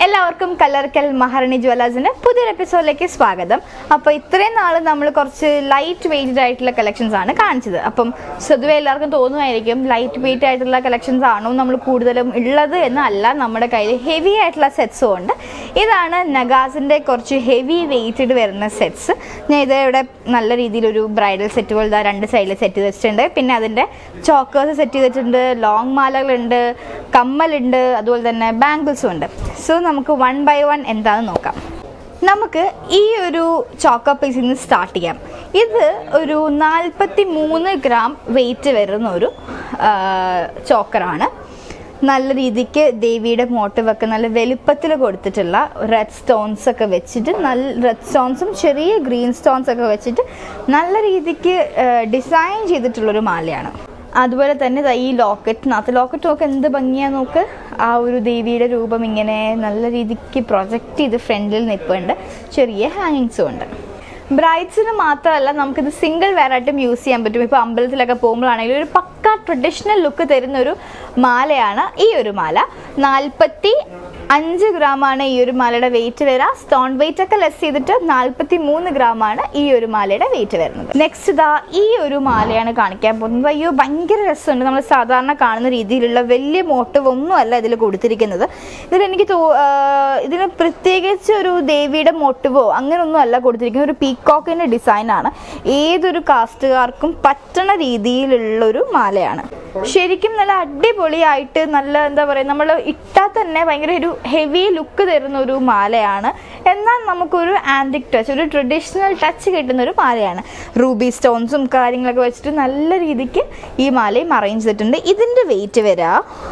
എല്ലാവർക്കും കല്ലർക്കൽ മഹാറാണി ജ്വല്ലേഴ്സിന്റെ പുതിയൊരു എപ്പിസോഡിലേക്ക് സ്വാഗതം അപ്പോൾ ഇത്രയും നാൾ നമ്മൾ കുറച്ച് ലൈറ്റ് വെയ്റ്റഡ് ആയിട്ടുള്ള കളക്ഷൻസ് ആണ് കാണിച്ചത് അപ്പം പൊതുവെ എല്ലാവർക്കും തോന്നുമായിരിക്കും ലൈറ്റ് വെയ്റ്റ് ആയിട്ടുള്ള കളക്ഷൻസ് ആണോ നമ്മൾ കൂടുതലും ഉള്ളത് എന്നല്ല നമ്മുടെ കയ്യിൽ ഹെവി ആയിട്ടുള്ള സെറ്റ്സും ഉണ്ട് ഇതാണ് നഗാസിന്റെ കുറച്ച് ഹെവി വെയ്റ്റഡ് വരുന്ന സെറ്റ്സ് ഞാൻ ഇത് ഇവിടെ നല്ല രീതിയിലൊരു ബ്രൈഡൽ സെറ്റ് പോലെ ദാ രണ്ട് സൈഡിൽ സെറ്റ് ചെയ്ത് വെച്ചിട്ടുണ്ട് പിന്നെ അതിൻ്റെ ചോക്കേഴ്സ് സെറ്റ് ചെയ്തിട്ടുണ്ട് ലോങ് മാലകളുണ്ട് കമ്മലുണ്ട് അതുപോലെ തന്നെ ബാംഗിൾസും ഉണ്ട് സോ നമുക്ക് വൺ ബൈ വൺ എന്താണെന്ന് നോക്കാം നമുക്ക് ഈ ഒരു ചോക്കോ പീസിൽ നിന്ന് സ്റ്റാർട്ട് ചെയ്യാം ഇത് ഒരു നാൽപ്പത്തി മൂന്ന് ഗ്രാം വെയിറ്റ് വരുന്ന ഒരു ചോക്കറാണ് നല്ല രീതിക്ക് ദേവിയുടെ മോട്ടീവൊക്കെ നല്ല വലുപ്പത്തിൽ കൊടുത്തിട്ടുള്ള റെഡ് സ്റ്റോൺസ് ഒക്കെ വെച്ചിട്ട് നല്ല റെഡ് സ്റ്റോൺസും ചെറിയ ഗ്രീൻ സ്റ്റോൺസ് ഒക്കെ വെച്ചിട്ട് നല്ല രീതിക്ക് ഡിസൈൻ ചെയ്തിട്ടുള്ളൊരു മാലയാണ് അതുപോലെ തന്നെ ദാ ഈ ലോക്കറ്റിനകത്ത് ലോക്കറ്റ് നോക്ക് എന്ത് ഭംഗിയാ നോക്ക് ആ ഒരു ദേവിയുടെ രൂപം ഇങ്ങനെ നല്ല രീതിക്ക് പ്രൊജക്റ്റ് ചെയ്ത് ഫ്രണ്ടിൽ നിൽപ്പുണ്ട് ചെറിയ ഹാങ്ങിങ്സും ഉണ്ട് ബ്രൈഡ്സിന് മാത്രമല്ല നമുക്കിത് സിംഗിൾ വെയർ ആയിട്ടും യൂസ് ചെയ്യാൻ പറ്റും ഇപ്പോൾ അമ്പലത്തിലൊക്കെ പോകുമ്പോഴാണെങ്കിലും ഒരു പക്ക ട്രഡീഷണൽ ലുക്ക് തരുന്ന ഒരു മാലയാണ് ഈ ഒരു മാല നാൽപ്പത്തി അഞ്ച് ഗ്രാമാണ് ഈ ഒരു മാലയുടെ വെയിറ്റ് വരിക സ്റ്റോൺ വെയിറ്റ് ഒക്കെ ലെസ് ചെയ്തിട്ട് നാൽപ്പത്തി മൂന്ന് ഗ്രാമാണ് ഈ ഒരു മാലയുടെ വെയിറ്റ് വരുന്നത് നെക്സ്റ്റ് ഇതാ ഈ ഒരു മാലയാണ് കാണിക്കാൻ പോകുന്നത് അയ്യോ ഭയങ്കര രസമുണ്ട് നമ്മൾ സാധാരണ കാണുന്ന രീതിയിലുള്ള വലിയ മോട്ടീവ് ഒന്നും അല്ല ഇതിൽ കൊടുത്തിരിക്കുന്നത് ഇതിൽ എനിക്ക് തോ ആ, ഇതിന് പ്രത്യേകിച്ച് ഒരു ദേവിയുടെ മോട്ടീവോ അങ്ങനെയൊന്നും അല്ല കൊടുത്തിരിക്കുന്നത് ഒരു പീക്കോക്കിൻ്റെ ഡിസൈനാണ് ഏതൊരു കാസ്റ്റുകാർക്കും പറ്റണ രീതിയിലുള്ളൊരു മാലയാണ് ശരിക്കും നല്ല അടിപൊളിയായിട്ട് നല്ല എന്താ പറയുക നമ്മൾ ഇട്ടാൽ തന്നെ ഭയങ്കര ഒരു ഹെവി ലുക്ക് തരുന്ന ഒരു മാലയാണ് എന്നാൽ നമുക്കൊരു ആൻറ്റിക് ടച്ച് ഒരു ട്രഡീഷണൽ ടച്ച് കിട്ടുന്ന ഒരു മാലയാണ് റൂബി സ്റ്റോൺസും കാര്യങ്ങളൊക്കെ വെച്ചിട്ട് നല്ല രീതിക്ക് ഈ മാലയും അറേഞ്ച് ചെയ്തിട്ടുണ്ട് ഇതിൻ്റെ വെയിറ്റ് വരിക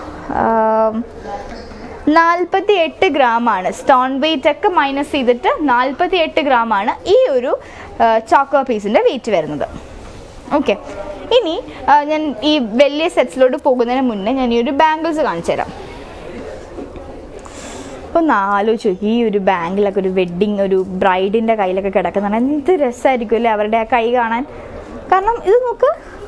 നാൽപ്പത്തി എട്ട് ഗ്രാമാണ് സ്റ്റോൺ വെയിറ്റ് ഒക്കെ മൈനസ് ചെയ്തിട്ട് നാൽപ്പത്തി എട്ട് ഗ്രാമാണ് ഈ ഒരു ചോക്കോ പീസിൻ്റെ വെയിറ്റ് വരുന്നത് ഓക്കെ ഇനി ആ, ഞാൻ ഈ വലിയ സെറ്റ്സിലോട്ട് പോകുന്നതിന് മുന്നേ ഞാൻ ഈ ഒരു ബാംഗിൾസ് കാണിച്ചു തരാം ഒന്ന് ആലോചിച്ച് നോക്കി ഈ ഒരു ബാങ്കിലൊക്കെ ഒരു വെഡ്ഡിങ് ഒരു ബ്രൈഡിൻ്റെ കയ്യിലൊക്കെ കിടക്കുന്ന എന്ത് രസമായിരിക്കും അല്ലേ അവരുടെ ആ കൈ കാണാൻ കാരണം ഇത് നോക്ക്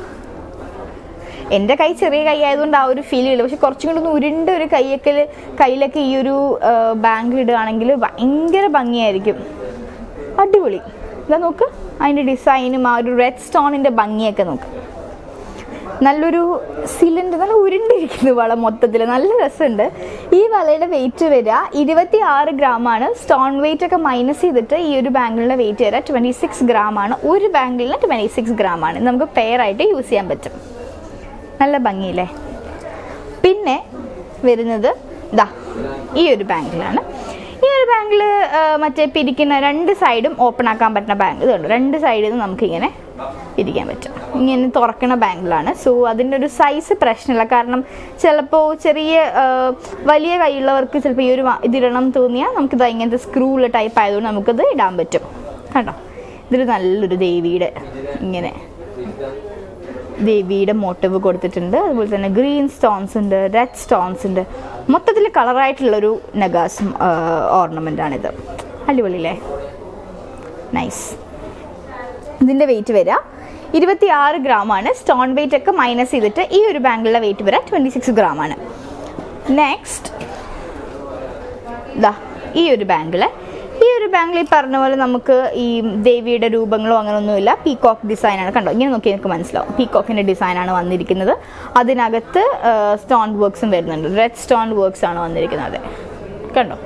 എൻ്റെ കൈ ചെറിയ കൈ ആയതുകൊണ്ട് ആ ഒരു ഫീൽ ഇല്ല പക്ഷെ കുറച്ചും കൂടി ഒന്ന് ഉരുണ്ട ഒരു കൈയൊക്കെ കയ്യിലൊക്കെ ഈ ഒരു ബാങ്ക് ഇടുകയാണെങ്കിൽ ഭയങ്കര ഭംഗിയായിരിക്കും അടിപൊളി ഇതാ നോക്ക് അതിൻ്റെ ഡിസൈനും ആ ഒരു റെഡ് സ്റ്റോണിൻ്റെ ഭംഗിയൊക്കെ നോക്ക് നല്ലൊരു സിലിണ്ടർ നല്ല ഉരുണ്ടിരിക്കുന്നു വള മൊത്തത്തിൽ നല്ല രസമുണ്ട് ഈ വളയുടെ വെയിറ്റ് വരിക ഇരുപത്തി ആറ് ഗ്രാമാണ് സ്റ്റോൺ വെയിറ്റ് ഒക്കെ മൈനസ് ചെയ്തിട്ട് ഈ ഒരു ബാങ്കിളിൻ്റെ വെയിറ്റ് വരിക ട്വൻറ്റി സിക്സ് ഗ്രാമാണ് ഒരു ബാങ്കിളിന് ട്വൻറ്റി സിക്സ് ഗ്രാമാണ് നമുക്ക് പെയർ ആയിട്ട് യൂസ് ചെയ്യാൻ പറ്റും നല്ല ഭംഗിയില്ലേ പിന്നെ വരുന്നത് ദാ ഈ ഒരു ബാങ്കിലാണ് ഈ ഒരു ബാങ്കിൽ മറ്റേ പിരിക്കുന്ന രണ്ട് സൈഡും ഓപ്പൺ ആക്കാൻ പറ്റുന്ന ബാങ്ക് ഇതുണ്ട് രണ്ട് സൈഡിൽ നിന്ന് നമുക്കിങ്ങനെ പിരിക്കാൻ പറ്റും ഇങ്ങനെ തുറക്കുന്ന ബാങ്കിലാണ് സോ അതിൻ്റെ ഒരു സൈസ് പ്രശ്നമില്ല കാരണം ചിലപ്പോൾ ചെറിയ ആ, വലിയ കൈയുള്ളവർക്ക് ചിലപ്പോൾ ഈ ഒരു വാ- ഇതിടണം തോന്നിയാൽ നമുക്കിത് ഇങ്ങനത്തെ സ്ക്രൂള്ള ടൈപ്പ് ആയതുകൊണ്ട് നമുക്കിത് ഇടാൻ പറ്റും കണ്ടോ ഇതൊരു നല്ലൊരു ദേവിയുടെ ഇങ്ങനെ ദേവിയുടെ മോട്ടീവ് കൊടുത്തിട്ടുണ്ട് അതുപോലെ തന്നെ ഗ്രീൻ സ്റ്റോൺസ് ഉണ്ട് റെഡ് സ്റ്റോൺസ് ഉണ്ട് മൊത്തത്തിൽ കളറായിട്ടുള്ളൊരു നഗാസ് ഓർണമെൻ്റ് ആണിത് അടിപൊളിയല്ലേ നൈസ് ഇതിൻ്റെ വെയിറ്റ് വരിക ഇരുപത്തി ആറ് ഗ്രാമാണ് സ്റ്റോൺ വെയിറ്റ് ഒക്കെ മൈനസ് ചെയ്തിട്ട് ഈ ഒരു ബാങ്കിലെ വെയിറ്റ് വരിക ട്വൻറ്റി സിക്സ് ഗ്രാമാണ് നെക്സ്റ്റ് ദാ ഈ ഒരു ബാങ്കിൾ ഈ ഒരു ബാങ്കിൽ ഈ പറഞ്ഞ പോലെ നമുക്ക് ഈ ദേവിയുടെ രൂപങ്ങളോ അങ്ങനെയൊന്നുമില്ല പീകോക്ക് ഡിസൈനാണ് കണ്ടോ ഇങ്ങനെ നോക്കി എനിക്ക് മനസ്സിലാവും പീകോക്കിൻ്റെ ഡിസൈനാണ് വന്നിരിക്കുന്നത് അതിനകത്ത് സ്റ്റോൺ വർക്ക്സും വരുന്നുണ്ട് റെഡ് സ്റ്റോൺ വർക്ക്സ് ആണ് വന്നിരിക്കുന്നത് കണ്ടോ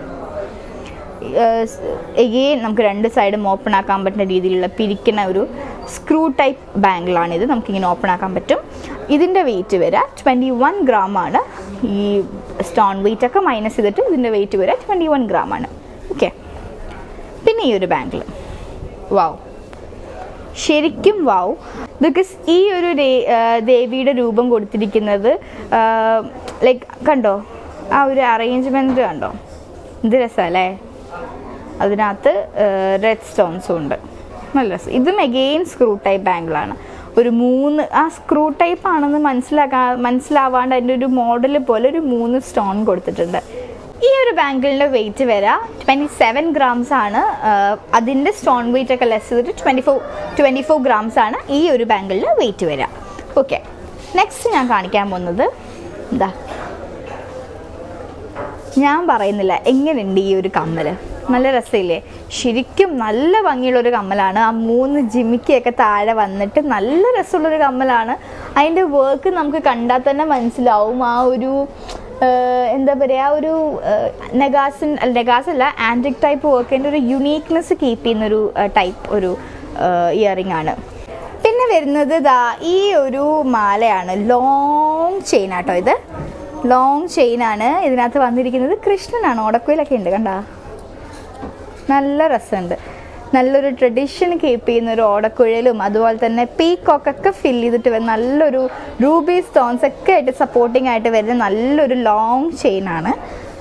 എഗെയിൻ നമുക്ക് രണ്ട് സൈഡും ഓപ്പൺ ആക്കാൻ പറ്റുന്ന രീതിയിലുള്ള പിരിക്കുന്ന ഒരു സ്ക്രൂ ടൈപ്പ് ബാങ്കിളാണിത് നമുക്കിങ്ങനെ ഓപ്പൺ ആക്കാൻ പറ്റും ഇതിൻ്റെ വെയിറ്റ് വരിക ട്വൻറ്റി വൺ ഗ്രാമാണ് ഈ സ്റ്റോൺ വെയിറ്റ് ഒക്കെ മൈനസ് ചെയ്തിട്ട് ഇതിൻ്റെ വെയിറ്റ് വരിക ട്വൻറ്റി വൺ ഗ്രാമാണ് ഓക്കെ പിന്നെ ഈ ഒരു ബാങ്കിൾ വാവ് ശരിക്കും വാവ് ബിക്കോസ് ഈ ഒരു ദേ- ആ, ദേവിയുടെ രൂപം കൊടുത്തിരിക്കുന്നത് ലൈക്ക് കണ്ടോ ആ ഒരു അറേഞ്ച്മെൻറ്റ് കണ്ടോ ഇത് രസമല്ലേ അതിനകത്ത് റെഡ് സ്റ്റോൺസും ഉണ്ട് നല്ല രസം ഇതും എഗെയിൻ സ്ക്രൂ ടൈപ്പ് ബാങ്കിളാണ് ഒരു മൂന്ന് ആ സ്ക്രൂ ടൈപ്പ് ആണെന്ന് മനസ്സിലാക്കാ മനസ്സിലാവാണ്ട് അതിൻ്റെ ഒരു മോഡൽ പോലെ ഒരു മൂന്ന് സ്റ്റോൺ കൊടുത്തിട്ടുണ്ട് ഈ ഒരു ബാങ്കിളിൻ്റെ വെയിറ്റ് വരാ ട്വൻറ്റി സെവൻ ഗ്രാംസ് ആണ് അതിൻ്റെ സ്റ്റോൺ വെയിറ്റ് ഒക്കെ ലെസ് ചെയ്തിട്ട് twenty four twenty four grams ആണ് ഈ ഒരു ബാങ്കിളിന് വെയിറ്റ് വരിക ഓക്കെ നെക്സ്റ്റ് ഞാൻ കാണിക്കാൻ പോകുന്നത് എന്താ ഞാൻ പറയുന്നില്ല എങ്ങനെയുണ്ട് ഈ ഒരു കമ്മൽ നല്ല രസമില്ലേ ശരിക്കും നല്ല ഭംഗിയുള്ള ഒരു കമ്മലാണ് ആ മൂന്ന് ജിമിക്കൊക്കെ താഴെ വന്നിട്ട് നല്ല രസമുള്ളൊരു കമ്മലാണ് അതിൻ്റെ വർക്ക് നമുക്ക് കണ്ടാൽ തന്നെ മനസ്സിലാവും ആ ഒരു ഏഹ്, എന്താ പറയുക ആ ഒരു നെഗാസിൻ നെഗാസ് അല്ല ആൻറ്റിക് ടൈപ്പ് വർക്കിൻ്റെ ഒരു യുണീക്നെസ് കീപ്പ് ചെയ്യുന്നൊരു ടൈപ്പ് ഒരു ഇയറിംഗ് ആണ് പിന്നെ വരുന്നത് ദാ ഈ ഒരു മാലയാണ് ലോങ് ചെയിൻ ആട്ടോ ഇത് ലോങ് ചെയിൻ ആണ് ഇതിനകത്ത് വന്നിരിക്കുന്നത് കൃഷ്ണനാണ് ഓടക്കുയിലൊക്കെ ഉണ്ട് കണ്ടാ നല്ല രസമുണ്ട് നല്ലൊരു ട്രഡീഷൻ കീപ്പ് ചെയ്യുന്ന ഒരു ഓടക്കുഴലും അതുപോലെ തന്നെ പീക്കോക്കൊക്കെ ഫിൽ ചെയ്തിട്ട് വരുന്ന നല്ലൊരു റൂബി സ്റ്റോൺസ് ഒക്കെ ആയിട്ട് സപ്പോർട്ടിംഗ് ആയിട്ട് വരുന്ന നല്ലൊരു ലോങ് ചെയിൻ ആണ്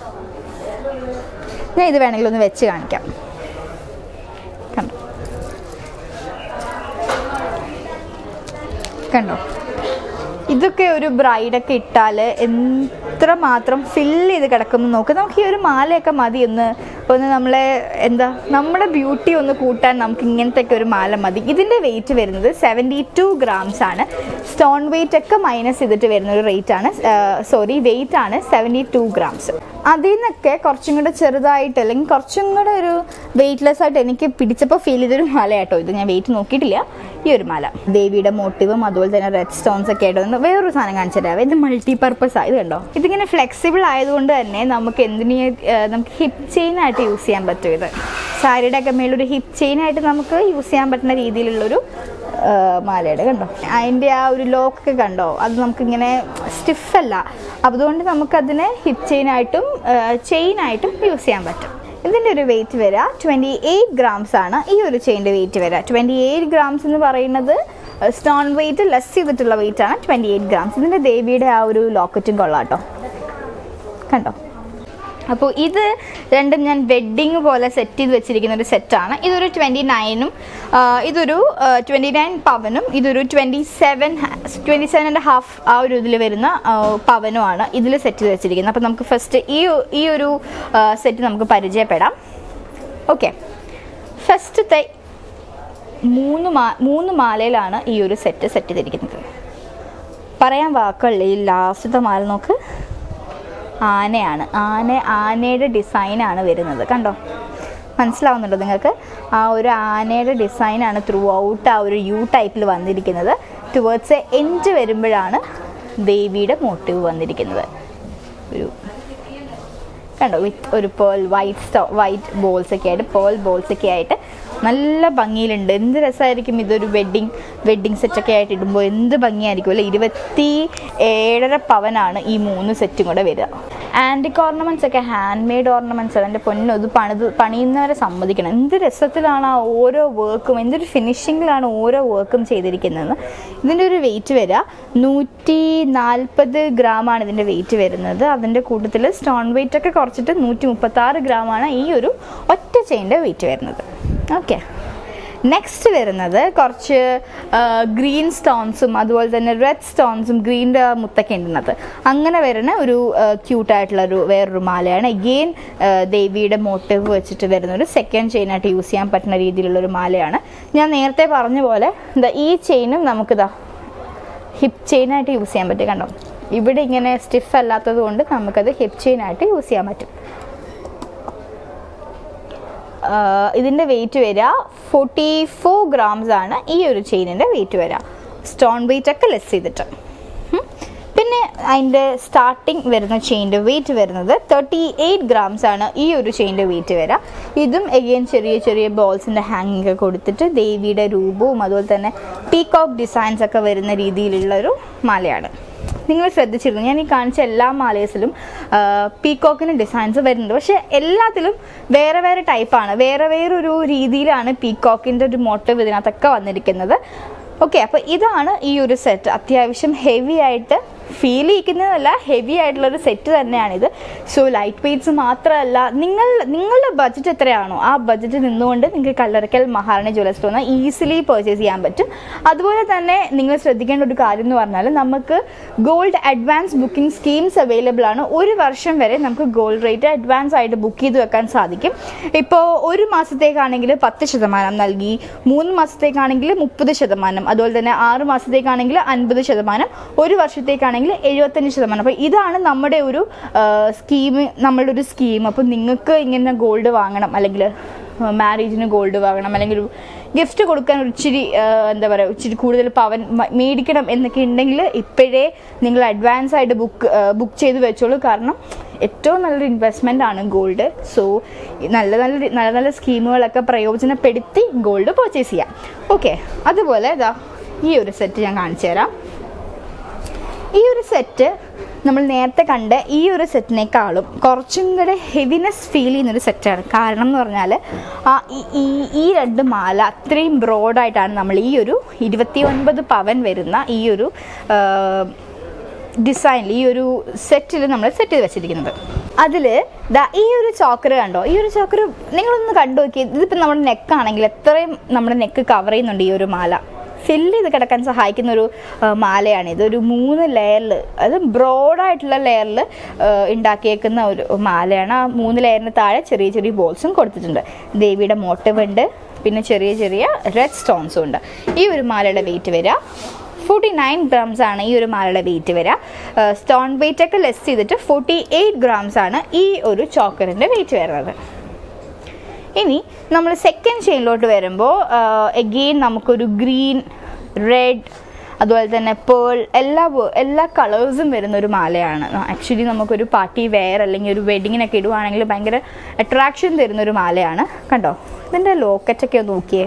ഞാൻ ഇത് വേണമെങ്കിൽ ഒന്ന് വെച്ച് കാണിക്കാം കണ്ടോ കണ്ടോ ഇതൊക്കെ ഒരു ബ്രൈഡൊക്കെ ഇട്ടാൽ എത്ര മാത്രം ഫില്ല് ചെയ്ത് കിടക്കുന്നു നോക്ക് നമുക്ക് ഈ ഒരു മാലയൊക്കെ മതി ഒന്ന് ഒന്ന് നമ്മളെ എന്താ നമ്മുടെ ബ്യൂട്ടി ഒന്ന് കൂട്ടാൻ നമുക്ക് ഇങ്ങനത്തെ ഒക്കെ ഒരു മാല മതി ഇതിൻ്റെ വെയിറ്റ് വരുന്നത് സെവൻറ്റി ടു ഗ്രാംസ് ആണ് സ്റ്റോൺ വെയിറ്റ് ഒക്കെ മൈനസ് ചെയ്തിട്ട് വരുന്ന ഒരു റേറ്റ് ആണ് സോറി വെയിറ്റ് ആണ് സെവൻറ്റി ടു ഗ്രാംസ് അതിൽ നിന്നൊക്കെ കുറച്ചും കൂടെ ചെറുതായിട്ട് അല്ലെങ്കിൽ കുറച്ചും കൂടെ ഒരു വെയിറ്റ്ലെസ് ആയിട്ട് എനിക്ക് പിടിച്ചപ്പോൾ ഫീൽ ചെയ്തൊരു മാല കേട്ടോ ഇത് ഞാൻ വെയിറ്റ് നോക്കിയിട്ടില്ല ഈ ഒരു മാല ദേവിയുടെ മോട്ടീവും അതുപോലെ തന്നെ റെഡ് സ്റ്റോൺസ് ഒക്കെ ആയിട്ട് വന്ന് വേറൊരു സാധനം കാണിച്ചു തരാം ഇത് മൾട്ടി പർപ്പസ് ഇത് കണ്ടോ ഇതിങ്ങനെ ഫ്ലെക്സിബിൾ ആയതുകൊണ്ട് തന്നെ നമുക്ക് എന്തിനു നമുക്ക് ഹിപ്പ് ചെയിൻ ആയിട്ട് യൂസ് ചെയ്യാൻ പറ്റും ഇത് സാരിയുടെ ഒക്കെ മേലൊരു ഹിപ്പ് ചെയിൻ ആയിട്ട് നമുക്ക് യൂസ് ചെയ്യാൻ പറ്റുന്ന രീതിയിലുള്ളൊരു ആ, മാലയുടെ കണ്ടോ അതിൻ്റെ ആ ഒരു ലോക്കൊക്കെ കണ്ടോ അത് നമുക്കിങ്ങനെ സ്റ്റിഫല്ല അതുകൊണ്ട് നമുക്കതിനെ ഹിപ്പ് ചെയിനായിട്ടും ചെയിനായിട്ടും യൂസ് ചെയ്യാൻ പറ്റും ഇതിൻ്റെ ഒരു വെയിറ്റ് വരിക ട്വൻറ്റി എയ്റ്റ് ഗ്രാംസ് ആണ് ഈ ഒരു ചെയിൻ്റെ വെയിറ്റ് വരിക ട്വൻറ്റി എയ്റ്റ് ഗ്രാംസ് എന്ന് പറയുന്നത് സ്റ്റോൺ വെയിറ്റ് ലെസ് ചെയ്തിട്ടുള്ള വെയിറ്റ് ആണ് ട്വൻറ്റി എയ്റ്റ് ഗ്രാംസ് ഇതിൻ്റെ ദേവിയുടെ ആ ഒരു ലോക്കറ്റും കൊള്ളാം കേട്ടോ കണ്ടോ അപ്പോൾ ഇത് രണ്ടും ഞാൻ വെഡ്ഡിങ് പോലെ സെറ്റ് ചെയ്ത് വെച്ചിരിക്കുന്ന ഒരു സെറ്റാണ് ഇതൊരു ട്വൻറ്റി നയനും ഇതൊരു ട്വൻറ്റി നയൻ പവനും ഇതൊരു twenty seven twenty seven and half ആ ഒരു ഇതിൽ വരുന്ന ആ, പവനുമാണ് ഇതിൽ സെറ്റ് ചെയ്ത് വെച്ചിരിക്കുന്നത് അപ്പോൾ നമുക്ക് ഫസ്റ്റ് ഈ ഈ ഒരു സെറ്റ് നമുക്ക് പരിചയപ്പെടാം ഓക്കെ ഫസ്റ്റത്തെ മൂന്ന് മാ മൂന്ന് മാലയിലാണ് ഈ ഒരു സെറ്റ് സെറ്റ് ചെയ്തിരിക്കുന്നത് പറയാൻ വാക്കുകളില്ല ഈ ലാസ്റ്റത്തെ മാല നോക്ക് ആനയാണ് ആന ആനയുടെ ഡിസൈനാണ് വരുന്നത് കണ്ടോ മനസ്സിലാവുന്നുണ്ടോ നിങ്ങൾക്ക് ആ ഒരു ആനയുടെ ഡിസൈനാണ് ത്രൂ ഔട്ട് ആ ഒരു യു ടൈപ്പിൽ വന്നിരിക്കുന്നത് ടുവേർഡ്സ് എൻഡ് വരുമ്പോഴാണ് ദേവിയുടെ മോട്ടീവ് വന്നിരിക്കുന്നത് ഒരു കണ്ടോ വിത്ത് ഒരു പേൾ വൈറ്റ് സ്റ്റോ വൈറ്റ് ബോൾസ് ഒക്കെ ആയിട്ട് പേൾ ബോൾസ് ഒക്കെ ആയിട്ട് നല്ല ഭംഗിയിലുണ്ട് എന്ത് രസമായിരിക്കും ഇതൊരു വെഡ്ഡിങ് വെഡ്ഡിങ് സെറ്റൊക്കെ ആയിട്ട് ഇടുമ്പോൾ എന്ത് ഭംഗിയായിരിക്കും അല്ലേ ഇരുപത്തി ഏഴര പവനാണ് ഈ മൂന്ന് സെറ്റും കൂടെ വരിക ആൻറ്റിക് ഓർണമെൻറ്റ്സ് ഒക്കെ ഹാൻഡ് മെയ്ഡ് ഓർണമെൻറ്റ്സ് അതിൻ്റെ പൊന്നും ഇത് പണിത് പണിയുന്നവരെ സമ്മതിക്കണം എന്ത് രസത്തിലാണ് ആ ഓരോ വർക്കും എന്തൊരു ഫിനിഷിങ്ങിലാണ് ഓരോ വർക്കും ചെയ്തിരിക്കുന്നത് ഇതിൻ്റെ ഒരു വെയിറ്റ് വരിക നൂറ്റി നാൽപ്പത് ഗ്രാമാണ് ഇതിൻ്റെ വെയിറ്റ് വരുന്നത് അതിൻ്റെ കൂട്ടത്തിൽ സ്റ്റോൺ വെയിറ്റ് ഒക്കെ കുറച്ചിട്ട് നൂറ്റി മുപ്പത്താറ് ഗ്രാമാണ് ഈ ഒരു ഒറ്റ ചെയിൻ്റെ വെയിറ്റ് വരുന്നത് ഓക്കെ നെക്സ്റ്റ് വരുന്നത് കുറച്ച് ഗ്രീൻ സ്റ്റോൺസും അതുപോലെ തന്നെ റെഡ് സ്റ്റോൺസും ഗ്രീൻ്റെ മുത്തൊക്കെ ഉണ്ടെന്നത് അങ്ങനെ വരുന്ന ഒരു ക്യൂട്ടായിട്ടുള്ള ഒരു വേറൊരു മാലയാണ് എഗെയിൻ ദേവിയുടെ മോട്ടീവ് വെച്ചിട്ട് വരുന്ന ഒരു സെക്കൻഡ് ചെയിനായിട്ട് യൂസ് ചെയ്യാൻ പറ്റുന്ന രീതിയിലുള്ള ഒരു മാലയാണ് ഞാൻ നേരത്തെ പറഞ്ഞ പോലെ എന്താ ഈ ചെയിനും നമുക്കിതാ ഹിപ്പ് ചെയിനായിട്ട് യൂസ് ചെയ്യാൻ പറ്റും കണ്ടോ ഇവിടെ ഇങ്ങനെ സ്റ്റിഫ് അല്ലാത്തത് കൊണ്ട് നമുക്കത് ഹിപ്പ് ചെയിനായിട്ട് യൂസ് ചെയ്യാൻ പറ്റും ആഹ് ഇതിൻ്റെ വെയിറ്റ് വരിക ഫോർട്ടി ഫോർ ഗ്രാംസ് ആണ് ഈ ഒരു ചെയിനിൻ്റെ വെയിറ്റ് വരിക സ്റ്റോൺ വെയിറ്റ് ഒക്കെ ലെസ് ചെയ്തിട്ട് ഉം. പിന്നെ അതിൻ്റെ സ്റ്റാർട്ടിങ് വരുന്ന ചെയിൻ്റെ വെയിറ്റ് വരുന്നത് തേർട്ടി എയ്റ്റ് ഗ്രാംസ് ആണ് ഈ ഒരു ചെയിൻ്റെ വെയിറ്റ് വരിക ഇതും എഗെയിൻ ചെറിയ ചെറിയ ബോൾസിൻ്റെ ഹാങ്ങിങ് ഒക്കെ കൊടുത്തിട്ട് ദേവിയുടെ രൂപവും അതുപോലെ തന്നെ പീകോക്ക് ഡിസൈൻസ് ഒക്കെ വരുന്ന രീതിയിലുള്ള ഒരു മാലയാണ് നിങ്ങൾ ശ്രദ്ധിച്ചിരുന്നു ഞാൻ ഈ കാണിച്ച എല്ലാ മാലേഴ്സിലും പീകോക്കിന് ഡിസൈൻസ് വരുന്നുണ്ട് പക്ഷെ എല്ലാത്തിലും വേറെ വേറെ ടൈപ്പാണ് വേറെ വേറൊരു രീതിയിലാണ് പീകോക്കിൻ്റെ ഒരു മോട്ടീവ് ഇതിനകത്തൊക്കെ വന്നിരിക്കുന്നത് ഓക്കെ അപ്പോൾ ഇതാണ് ഈ ഒരു സെറ്റ് അത്യാവശ്യം ഹെവി ആയിട്ട് ഫീൽ ചെയ്യിക്കുന്നതല്ല ഹെവി ആയിട്ടുള്ള ഒരു സെറ്റ് തന്നെയാണിത് സോ ലൈറ്റ് വെയ്റ്റ്സ് മാത്രമല്ല നിങ്ങൾ നിങ്ങളുടെ ബഡ്ജറ്റ് എത്രയാണോ ആ ബഡ്ജറ്റ് നിന്നുകൊണ്ട് നിങ്ങൾക്ക് കല്ലറക്കൽ മഹാറാണി ജ്വല്ലറി സ്റ്റോറിൽ നിന്ന് ഈസിലി പർച്ചേസ് ചെയ്യാൻ പറ്റും അതുപോലെ തന്നെ നിങ്ങൾ ശ്രദ്ധിക്കേണ്ട ഒരു കാര്യം എന്ന് പറഞ്ഞാൽ നമുക്ക് gold advance booking schemes available ആണ് ഒരു വർഷം വരെ നമുക്ക് ഗോൾഡ് റേറ്റ് അഡ്വാൻസ് ആയിട്ട് ബുക്ക് ചെയ്ത് വെക്കാൻ സാധിക്കും ഇപ്പോൾ ഒരു മാസത്തേക്കാണെങ്കിൽ പത്ത് ശതമാനം നൽകി മൂന്ന് മാസത്തേക്കാണെങ്കിൽ മുപ്പത് ശതമാനം അതുപോലെ തന്നെ ആറ് മാസത്തേക്കാണെങ്കിൽ അൻപത് ശതമാനം ഒരു വർഷത്തേക്കാണെങ്കിൽ ആണെങ്കിൽ എഴുപത്തഞ്ച് ശതമാനം അപ്പോൾ ഇതാണ് നമ്മുടെ ഒരു സ്കീം നമ്മളുടെ ഒരു സ്കീം അപ്പോൾ നിങ്ങൾക്ക് ഇങ്ങനെ ഗോൾഡ് വാങ്ങണം അല്ലെങ്കിൽ മാരേജിന് ഗോൾഡ് വാങ്ങണം അല്ലെങ്കിൽ ഒരു ഗിഫ്റ്റ് കൊടുക്കാൻ ഒരു ഇച്ചിരി ആ, എന്താ പറയുക ഇച്ചിരി കൂടുതൽ പവൻ മ- മേടിക്കണം എന്നൊക്കെ ഉണ്ടെങ്കിൽ ഇപ്പോഴേ നിങ്ങൾ അഡ്വാൻസ് ആയിട്ട് ബുക്ക് ബുക്ക് ചെയ്ത് വെച്ചോളൂ കാരണം ഏറ്റവും നല്ലൊരു ഇൻവെസ്റ്റ്മെൻ്റ് ആണ് ഗോൾഡ് സോ നല്ല നല്ല രി- നല്ല നല്ല സ്കീമുകളൊക്കെ പ്രയോജനപ്പെടുത്തി ഗോൾഡ് പർച്ചേസ് ചെയ്യാം ഓക്കെ അതുപോലെ ഇതാ ഈ ഒരു സെറ്റ് ഞാൻ കാണിച്ചു തരാം ഈ ഒരു സെറ്റ് നമ്മൾ നേരത്തെ കണ്ട ഈ ഒരു സെറ്റിനേക്കാളും കുറച്ചും കൂടെ ഹെവിനെസ് ഫീൽ ചെയ്യുന്നൊരു സെറ്റാണ് കാരണം എന്ന് പറഞ്ഞാൽ ആ ഈ- ഈ ഈ രണ്ട് മാല അത്രയും ബ്രോഡായിട്ടാണ് നമ്മൾ ഈ ഒരു ഇരുപത്തി ഒൻപത് പവൻ വരുന്ന ഈ ഒരു ഡിസൈനിൽ ഈ ഒരു സെറ്റിൽ നമ്മൾ സെറ്റ് ചെയ്ത് വെച്ചിരിക്കുന്നത് അതിൽ ദാ ഈ ഒരു ചോക്കർ കണ്ടോ ഈ ഒരു ചോക്കർ നിങ്ങളൊന്ന് കണ്ടു നോക്കി ഇതിപ്പോൾ നമ്മുടെ നെക്കാണെങ്കിൽ എത്രയും നമ്മുടെ നെക്ക് കവർ ചെയ്യുന്നുണ്ട് ഈ ഒരു മാല ഫില്ല് ചെയ്ത് കിടക്കാൻ സഹായിക്കുന്ന ഒരു ആ, മാലയാണ് ഇത് ഒരു മൂന്ന് ലെയറിൽ അത് ബ്രോഡായിട്ടുള്ള ലെയറിൽ ഉണ്ടാക്കിയേക്കുന്ന ഒരു മാലയാണ് ആ മൂന്ന് ലെയറിന് താഴെ ചെറിയ ചെറിയ ബോൾസും കൊടുത്തിട്ടുണ്ട് ദേവിയുടെ മോട്ടീവ് ഉണ്ട് പിന്നെ ചെറിയ ചെറിയ റെഡ് സ്റ്റോൺസും ഉണ്ട് ഈ ഒരു മാലയുടെ വെയിറ്റ് വരിക ഫോർട്ടി നയൻ ഗ്രാംസ് ആണ് ഈ ഒരു മാലയുടെ വെയിറ്റ് വരിക സ്റ്റോൺ വെയിറ്റ് ഒക്കെ ലെസ് ചെയ്തിട്ട് ഫോർട്ടി എയ്റ്റ് ഗ്രാംസ് ആണ് ഈ ഒരു ചോക്കറിൻ്റെ വെയിറ്റ് വരുന്നത് ഇനി നമ്മൾ സെക്കൻഡ് ചെയിനിലോട്ട് വരുമ്പോൾ എഗെയിൻ നമുക്കൊരു ഗ്രീൻ റെഡ് അതുപോലെ തന്നെ പേൾ എല്ലാ wo- എല്ലാ കളേഴ്സും വരുന്ന ഒരു മാലയാണ് ആക്ച്വലി നമുക്കൊരു പാർട്ടി വെയർ അല്ലെങ്കിൽ ഒരു വെഡിങ്ങിനൊക്കെ ഇടുവാണെങ്കിൽ ഭയങ്കര അട്രാക്ഷൻ തരുന്ന ഒരു മാലയാണ് കണ്ടോ ഇതിൻ്റെ ലോക്കറ്റൊക്കെ ഒന്ന് നോക്കിയേ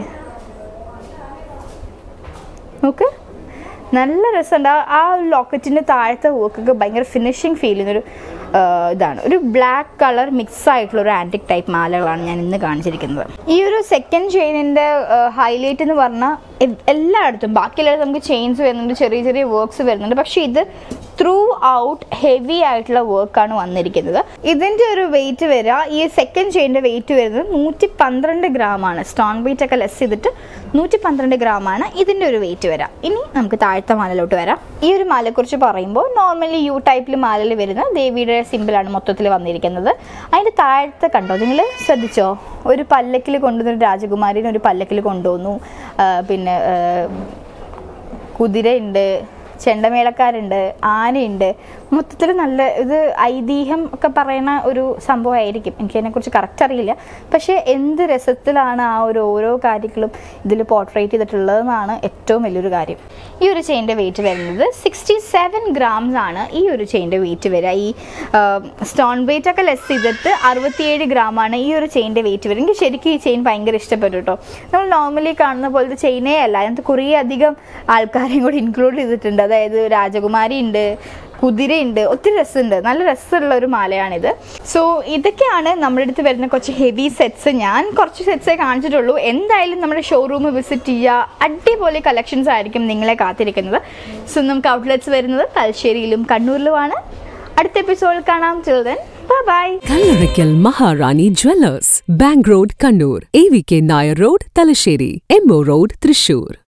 നോക്ക് നല്ല രസമുണ്ട് ആ- ആ ഒരു ലോക്കറ്റിൻ്റെ താഴത്തെ വർക്കൊക്കെ ഭയങ്കര ഫിനിഷിങ് ഫീൽ ചെയ്യുന്നൊരു ആ, ഇതാണ് ഒരു ബ്ലാക്ക് കളർ മിക്സ് ആയിട്ടുള്ള ഒരു ആൻറ്റിക് ടൈപ്പ് മാലകളാണ് ഞാൻ ഇന്ന് കാണിച്ചിരിക്കുന്നത് ഈ ഒരു സെക്കൻഡ് ചെയിനിൻ്റെ ഹൈലൈറ്റ് എന്ന് പറഞ്ഞാൽ എ- എല്ലായിടത്തും ബാക്കിയെല്ലായിടത്തും നമുക്ക് ചെയിൻസ് വരുന്നുണ്ട് ചെറിയ ചെറിയ വർക്ക്സ് വരുന്നുണ്ട് പക്ഷേ ഇത് ത്രൂ ഔട്ട് ഹെവി ആയിട്ടുള്ള വർക്കാണ് വന്നിരിക്കുന്നത് ഇതിൻ്റെ ഒരു വെയിറ്റ് വരിക ഈ സെക്കൻഡ് ചെയിൻ്റെ വെയിറ്റ് വരുന്നത് നൂറ്റി പന്ത്രണ്ട് ഗ്രാമാണ് സ്റ്റോൺ വെയിറ്റ് ഒക്കെ ലെസ് ചെയ്തിട്ട് നൂറ്റി പന്ത്രണ്ട് ഗ്രാമാണ് ഇതിൻ്റെ ഒരു വെയിറ്റ് വരാം ഇനി നമുക്ക് താഴത്തെ മാലയിലോട്ട് വരാം ഈ ഒരു മാലയെക്കുറിച്ച് പറയുമ്പോൾ നോർമലി യു ടൈപ്പിൽ മാലയിൽ വരുന്ന ദേവിയുടെ സിമ്പിളാണ് മൊത്തത്തിൽ വന്നിരിക്കുന്നത് അതിൻ്റെ താഴത്തെ കണ്ടോ നിങ്ങൾ ശ്രദ്ധിച്ചോ ഒരു പല്ലക്കിൽ കൊണ്ടുവന്ന ഒരു രാജകുമാരിനെ ഒരു പല്ലക്കിൽ കൊണ്ടുവന്നു ആ, പിന്നെ ആ, കുതിരയുണ്ട് ചെണ്ടമേളക്കാരുണ്ട് ആനയുണ്ട് മൊത്തത്തിൽ നല്ല ഇത് ഐതിഹ്യം ഒക്കെ പറയുന്ന ഒരു സംഭവമായിരിക്കും എനിക്ക് അതിനെക്കുറിച്ച് കറക്റ്റ് അറിയില്ല പക്ഷേ എന്ത് രസത്തിലാണ് ആ ഒരു ഓരോ കാര്യങ്ങളും ഇതിൽ പോർട്രേറ്റ് ചെയ്തിട്ടുള്ളതെന്നാണ് ഏറ്റവും വലിയൊരു കാര്യം ഈ ഒരു ചെയിൻ്റെ വെയിറ്റ് വരുന്നത് സിക്സ്റ്റി സെവൻ ഗ്രാംസ് ആണ് ഈ ഒരു ചെയിൻ്റെ വെയിറ്റ് വരിക ഈ സ്റ്റോൺ വെയിറ്റ് ഒക്കെ ലെസ് ചെയ്തിട്ട് അറുപത്തിയേഴ് ഗ്രാമാണ് ഈ ഒരു ചെയിൻ്റെ വെയിറ്റ് വരും എനിക്ക് ശരിക്കും ഈ ചെയിൻ ഭയങ്കര ഇഷ്ടപ്പെട്ടു കേട്ടോ നമ്മൾ നോർമലി കാണുന്ന പോലത്തെ ചെയിനേ അല്ല അതിനകത്ത് കുറേ അധികം ആൾക്കാരെയും കൂടി ഇൻക്ലൂഡ് ചെയ്തിട്ടുണ്ട് അതായത് രാജകുമാരി ഉണ്ട് കുതിരയുണ്ട് ഒത്തിരി രസമുണ്ട് നല്ല രസമുള്ള ഒരു മാലയാണിത് സോ ഇതൊക്കെയാണ് നമ്മുടെ അടുത്ത് വരുന്ന കുറച്ച് ഹെവി സെറ്റ്സ് ഞാൻ കുറച്ച് സെറ്റ്സേ കാണിച്ചിട്ടുള്ളൂ എന്തായാലും നമ്മുടെ ഷോറൂം വിസിറ്റ് ചെയ്യുക അടിപൊളി കളക്ഷൻസ് ആയിരിക്കും നിങ്ങളെ കാത്തിരിക്കുന്നത് സോ നമുക്ക് ഔട്ട്ലെറ്റ്സ് വരുന്നത് തലശ്ശേരിയിലും കണ്ണൂരിലുമാണ് അടുത്ത എപ്പിസോഡിൽ കാണാം children by Kallarakkal Maharani jewellers bank road Kannur A V K Nair road Thalassery M O road Thrissur